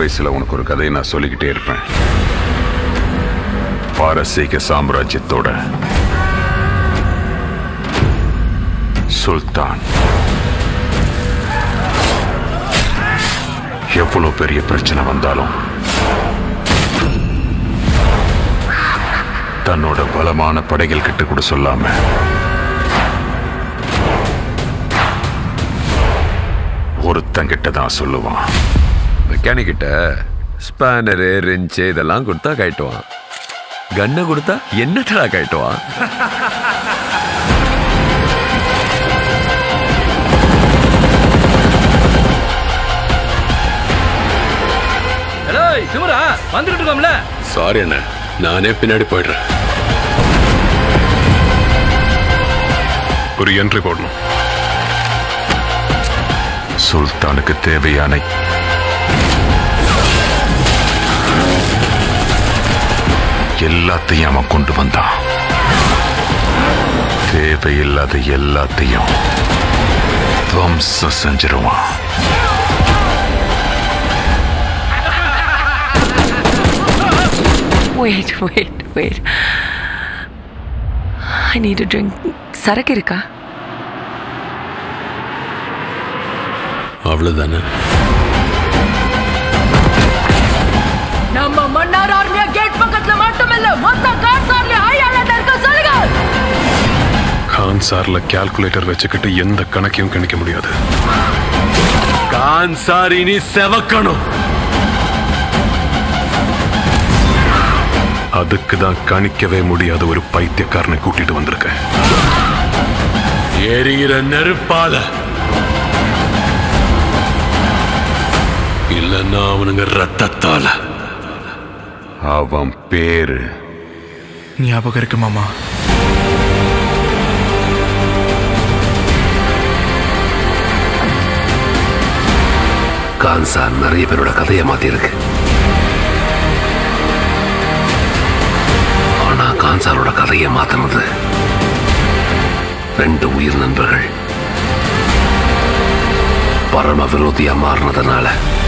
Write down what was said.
வயசுல உனக்கு ஒரு கதையை நான் சொல்லிக்கிட்டே இருப்பேன் பாரசீக சாம்ராஜ்யத்தோட சுல்தான் எவ்வளவு பெரிய பிரச்சனை வந்தாலும் தன்னோட பலமான படைகள் கிட்ட கூட சொல்லாம ஒருத்தங்கிட்ட தான் சொல்லுவான் மெக்கானிக் கிட்ட ஸ்பேனரு ரெஞ்சு இதெல்லாம் கொடுத்தா கட்டுவான் கன்னை கொடுத்தா என்னத்தடா கட்டுவான் ஹலோ சிவரா வந்துட்டு இருக்கோம்ல சாரி அண்ணா நானே பின்னாடி போயிடுறேன் ஒரு என்ட்ரி போடணும் சுல்தானுக்கு தேவையான எல்லாத்தையும் அவன் கொண்டு வந்தான் தேவையில்லாத எல்லாத்தையும் துவம்சம் செஞ்சிருவான் Wait, wait, wait. I need a drink. சரக்கு இருக்கா அவ்வளவுதானே நம்ம மன்னார் ஆர்மியா கேட் பக்கத்துல மட்டுமில்ல மொத்த கார் சார்ல ஹை அலர்ட் இருக்க சொல்லுங்க கான் சார்ல கால்குலேட்டர் வச்சுக்கிட்டு எந்த கணக்கையும் கணிக்க முடியாது கான் சார் இனி செவக்கணும் அதுக்கு தான் கணிக்கவே முடியாத ஒரு பைத்தியக்காரனை கூட்டிட்டு வந்திருக்கேன் எரிகிற நெருப்பால இல்லைன்னா அவனுங்க ரத்தத்தால அவன் பேரு ஞாபகம் இருக்கு மாமா கான்சார் நிறைய பேரோட கதையை மாத்திருக்கு ஆனா கான்சாரோட கதையை மாத்தினது ரெண்டு உயிர் நண்பர்கள் பரம விரோதியா மாறினதுனால